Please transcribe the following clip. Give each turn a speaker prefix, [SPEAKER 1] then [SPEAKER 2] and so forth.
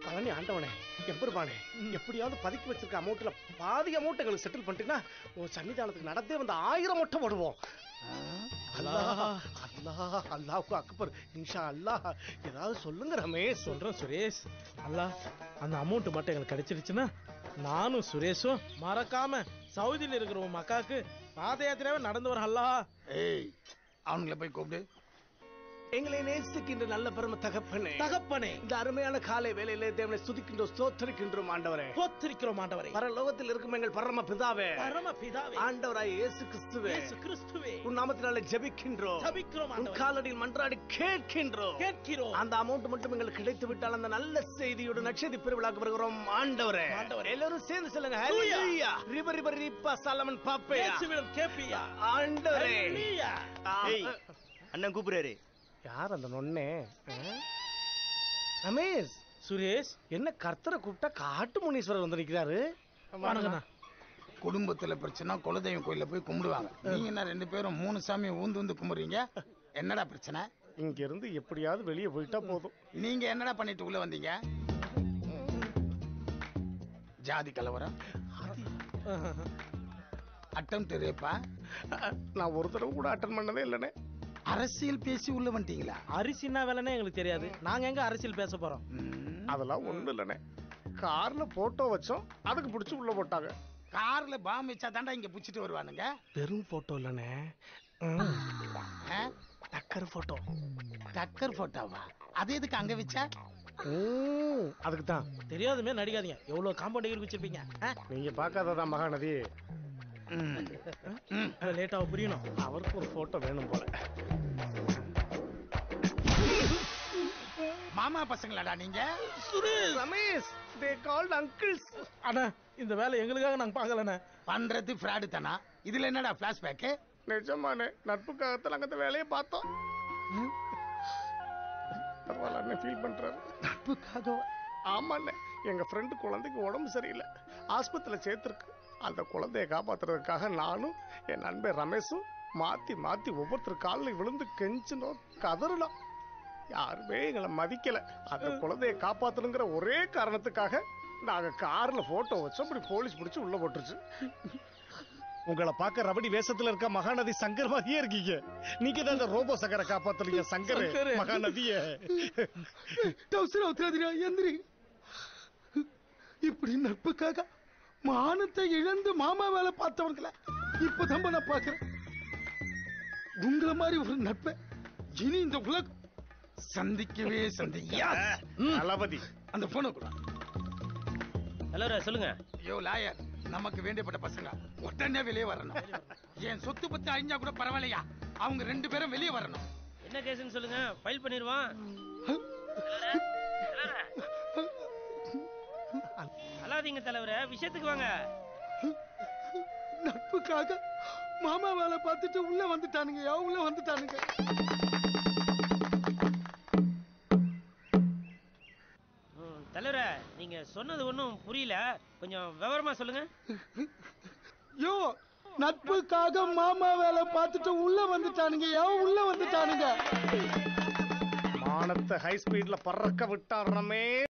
[SPEAKER 1] பழனி ஆண்டவனே எம்பெருமானே எப்படியாவது பதுக்கி வச்சிருக்க அமௌண்ட்ல பாதி அமௌண்ட் எங்களுக்கு செட்டில் பண்ணிட்டீங்கன்னா உன் சன்னிதானத்துக்கு நடந்தே வந்து ஆயிரம் மொட்டை போடுவோம் அல்லாஹ் அல்லாஹ் அல்லாஹ்க்கு அக்பர் இன்ஷா அல்லாஹ் ஏதாவது சொல்லுங்க ரமேஷ்
[SPEAKER 2] சொல்றேன் சுரேஷ் அல்லா அந்த அமௌண்ட் மட்டும் எங்களுக்கு கிடைச்சிருச்சுன்னா நானும் சுரேஷும் மறக்காம சவுதியில இருக்கிற உன் மக்காக்கு பாத யாத்திரையாவே நடந்து வர அல்லா
[SPEAKER 3] ஏய் அவனுங்களை போய் கூப்பிடு
[SPEAKER 1] எங்களை நேசிக்கின்ற நல்ல பெரும தகப்பனே
[SPEAKER 2] தகப்பனே
[SPEAKER 1] இந்த அருமையான காலை வேலையிலே தேவனை ஸ்துதிக்கின்றோம் ஸ்தோத்தரிக்கின்றோம் ஆண்டவரே
[SPEAKER 2] போத்திருக்கிறோம் ஆண்டவரே
[SPEAKER 1] பரலோகத்தில் இருக்கும் எங்கள் பரம பிதாவே
[SPEAKER 2] பரம பிதாவே
[SPEAKER 1] ஆண்டவராய் இயேசு கிறிஸ்துவே
[SPEAKER 2] இயேசு கிறிஸ்துவே
[SPEAKER 1] உன் நாமத்தினாலே ஜெபிக்கின்றோம்
[SPEAKER 2] ஜபிக்கிறோம்
[SPEAKER 1] உன்
[SPEAKER 2] ஆண்டவரே
[SPEAKER 1] காலடியில் மன்றாடி கேட்கின்றோம்
[SPEAKER 2] கேட்கிறோம்
[SPEAKER 1] அந்த அமௌண்ட் மட்டும் எங்களுக்கு கிடைத்து விட்டால் அந்த நல்ல செய்தியோட நட்சதி பெருவிழாக்கு வருகிறோம் ஆண்டவரே
[SPEAKER 2] ஆண்டவரே.
[SPEAKER 1] எல்லாரும் சேர்ந்து சொல்லுங்க
[SPEAKER 2] ஹல்லேலூயா.
[SPEAKER 1] ஹல்லேலூயா. ரிப ரிப ரிப்பா சலமன் பாப்பையா
[SPEAKER 2] இயேசுவிடம் கேப்பியா
[SPEAKER 1] ஆண்டவரே
[SPEAKER 2] ஹல்லேலூயா.
[SPEAKER 1] ஆ,
[SPEAKER 4] ஏய் அண்ணன் கூப்பிடுறாரு
[SPEAKER 1] யார் அந்த நொண்ணே ஆ? ரமேஷ்
[SPEAKER 2] சுரேஷ்
[SPEAKER 1] என்ன கர்த்தரை கூப்பிட்டா காட்டு முனீஸ்வரர் வந்து நிக்கிறாரு
[SPEAKER 2] வணக்கண்ணா
[SPEAKER 3] குடும்பத்துல பிரச்சனை குலதெய்வம் கோயில்ல போய் கும்பிடுவாங்க நீங்க என்ன ரெண்டு பேரும் மூணு சாமியை ஊந்து வந்து கும்பிடுறீங்க என்னடா பிரச்சனை
[SPEAKER 1] இங்க இருந்து எப்படியாவது வெளியே போயிட்டா போதும்
[SPEAKER 3] நீங்க என்னடா பண்ணிட்டு உள்ள வந்தீங்க ஜாதி கலவரம் அட்டம் ரேப்பா
[SPEAKER 1] நான் ஒரு தடவை கூட அட்டன் பண்ணதே இல்லைனே
[SPEAKER 3] அரசியல் பேசி உள்ள வந்துட்டீங்களா
[SPEAKER 2] அரிசின்னா வேலைன்னே எங்களுக்கு தெரியாது நாங்க எங்க அரசியல் பேச போறோம்
[SPEAKER 3] ம்.
[SPEAKER 1] அதெல்லாம் ஒண்ணு இல்லைனே கார்ல போட்டோ வச்சோம் அதுக்கு பிடிச்சி உள்ள போட்டாங்க
[SPEAKER 3] கார்ல பாம் வச்சா தாண்டா இங்க புடிச்சிட்டு வருவானுங்க
[SPEAKER 1] வெறும் போட்டோ இல்லைனே
[SPEAKER 3] ஆ?
[SPEAKER 1] டக்கர் போட்டோ
[SPEAKER 3] டக்கர் போட்டோவா அது எதுக்கு அங்க வச்சா
[SPEAKER 1] அதுக்கு தான்
[SPEAKER 2] தெரியாதுமே நடிக்காதீங்க எவ்வளவு காம்பவுண்ட் டிகிரி வச்சிருப்பீங்க
[SPEAKER 1] நீங்க பார்க்காததான் மகாநதி
[SPEAKER 3] ம். ம்.
[SPEAKER 2] லேட்டாக புரியணும்
[SPEAKER 1] அவருக்கு ஒரு போட்டோ வேணும் போல
[SPEAKER 3] மாமா பசங்களாடா நீங்க
[SPEAKER 1] ரமேஷ் தே கால்ட் அங்கிள்ஸ்
[SPEAKER 2] அண்ணா இந்த வேலை எங்களுக்காக நாங்க பார்க்கலண்ணே
[SPEAKER 3] பண்றது ஃப்ராடு தானா இதுல என்னடா பிளாஷ்பேக்கு
[SPEAKER 1] நிஜமானே நட்புக்காகத்தான் நாங்க இந்த வேலையை பார்த்தோம் பரவாயில்ல ஃபீல் பண்றாரு
[SPEAKER 3] நட்புக்காக
[SPEAKER 1] ஆமாண்ணே எங்க ஃப்ரெண்டு குழந்தைக்கு உடம்பு சரியில்லை ஆஸ்பத்திரியில சேர்த்துருக்கு அந்த குழந்தைய காப்பாத்துறதுக்காக நானும் என் நண்பன் ரமேஷும் மாத்தி மாத்தி ஒவ்வொருத்தர் காலில் விழுந்து கெஞ்சினோம் கதறலாம் யாருமே எங்களை மதிக்கல அந்த குழந்தைய காப்பாத்தணுங்கிற ஒரே காரணத்துக்காக நாங்க கார்ல போட்டோ வச்சோம் அப்படி போலீஸ் பிடிச்சு உள்ள போட்டுருச்சு உங்களை பார்க்க ரபடி வேஷத்துல இருக்க மகாநதி சங்கர் மாதிரியே இருக்கீங்க நீங்க தான் இந்த ரோபோ சங்கரை காப்பாத்துறீங்க சங்கர்
[SPEAKER 2] சங்கரு.
[SPEAKER 1] மகாநதிய
[SPEAKER 3] டவுசர் அவுத்துறாதிரா எந்திரி இப்படி நட்புக்காக மானத்தை இழந்து மாமா வேலை பார்த்தவங்கள இப்பதான் நான் பாக்குறேன் உங்களை மாதிரி ஒரு நட்பை இனி இந்த உலகம் சந்திக்கவே சந்திக்க
[SPEAKER 1] தளபதி
[SPEAKER 3] அந்த போனை கூட
[SPEAKER 4] தலைவர சொல்லுங்க
[SPEAKER 3] ஐயோ லாயர் நமக்கு வேண்டியப்பட்ட பசங்க உடனே வெளியே வரணும் என் சொத்து பத்து அழிஞ்சா கூட பரவாயில்லையா அவங்க ரெண்டு பேரும் வெளியே வரணும்
[SPEAKER 4] என்ன கேஸ்னு சொல்லுங்க ஃபைல் பண்ணிடுவான் அழாதீங்க தலைவர விஷயத்துக்கு வாங்க
[SPEAKER 3] நட்புக்காக மாமா வேலை பார்த்துட்டு உள்ள வந்துட்டானுங்க உள்ள வந்துட்டானுங்க
[SPEAKER 4] ம், தலைவர நீங்க சொன்னது ஒன்றும் புரியல கொஞ்சம் விவரமா சொல்லுங்க
[SPEAKER 3] யோ நட்புக்காக மாமா வேலை பார்த்துட்டு உள்ள வந்துட்டானுங்க உள்ள வந்துட்டானுங்க
[SPEAKER 1] மானத்தை ஹை ஸ்பீட்ல பறக்க விட்டார் ரமேஷ்